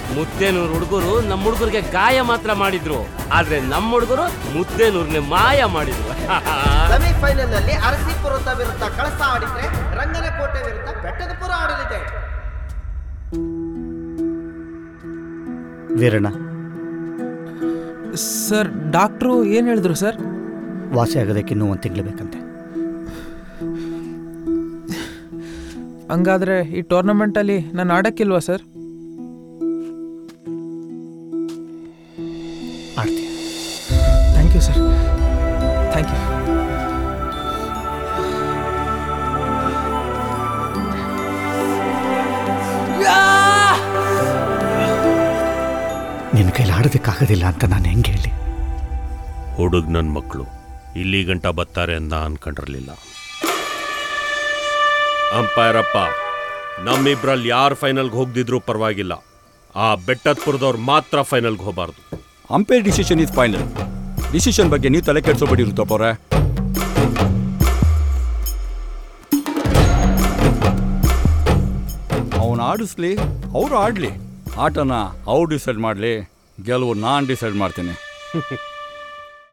ಮುದ್ದೇನೂರು ಹುಡುಗರು ನಮ್ಮ ಹುಡುಗರಿಗೆ ಗಾಯ ಮಾತ್ರ ಮಾಡಿದ್ರು ಆದ್ರೆ ನಮ್ಮ ಹುಡುಗರು ಮುದ್ದೇನೂರ್ನೆ ಮಾಯ ಮಾಡಿದ್ರು ಸೆಮಿಫೈನಲ್ ನಲ್ಲಿ ಅರಸೀಪುರದ ವಿರುದ್ಧ ಕಳಸ ಆಡಿದ್ರೆ ರಂಗನಕೋಟೆ ವಿರುದ್ಧ ಬೆಟ್ಟದಪುರ ಆಡಲಿದೆ ವೀರಣ್ಣ ಸರ್ ಡಾಕ್ಟ್ರು ಏನು ಹೇಳಿದ್ರು ಸರ್ ವಾಸಿ ಆಗೋದಕ್ಕೆ ಇನ್ನೂ ಒಂದು ತಿಂಗಳು ಬೇಕಂತೆ ಹಂಗಾದ್ರೆ ಈ ಟೂರ್ನಮೆಂಟಲ್ಲಿ ನಾನು ಆಡೋಕ್ಕಿಲ್ವಾ ಸರ್ ಆಡ್ತೀಯ thank you sir thank you ನಿನ್ನ ಕೈಲಿ ಆಡೋದಕ್ಕಾಗೋದಿಲ್ಲ ಅಂತ ನಾನು ಹೆಂಗೆ ಹೇಳಿ ಹುಡುಗ್ ನನ್ನ ಮಕ್ಕಳು ಇಲ್ಲಿ ಗಂಟ ಬರ್ತಾರೆ ಅಂತ ಅನ್ಕೊಂಡಿರ್ಲಿಲ್ಲ ಅಂಪೈರಪ್ಪ ನಮ್ಮಿಬ್ರಲ್ಲಿ ಯಾರು ಫೈನಲ್ಗೆ ಹೋಗ್ದಿದ್ರು ಪರವಾಗಿಲ್ಲ ಆ ಬೆಟ್ಟದಪುರದವ್ರು ಮಾತ್ರ ಫೈನಲ್ಗೆ ಹೋಗಬಾರ್ದು umpire decision is final decision ಬಗ್ಗೆ ನೀವು ತಲೆ ಕೆಡಿಸೋಬೇಡಿ ರುದ್ರಪ್ಪವ್ರೆ ಅವನು ಆಡಿಸ್ಲಿ ಅವರು ಆಡಲಿ ಆಟನ ಅವ್ರು ಡಿಸೈಡ್ ಮಾಡಲಿ ಗೆಲುವು ನಾನು ಡಿಸೈಡ್ ಮಾಡ್ತೀನಿ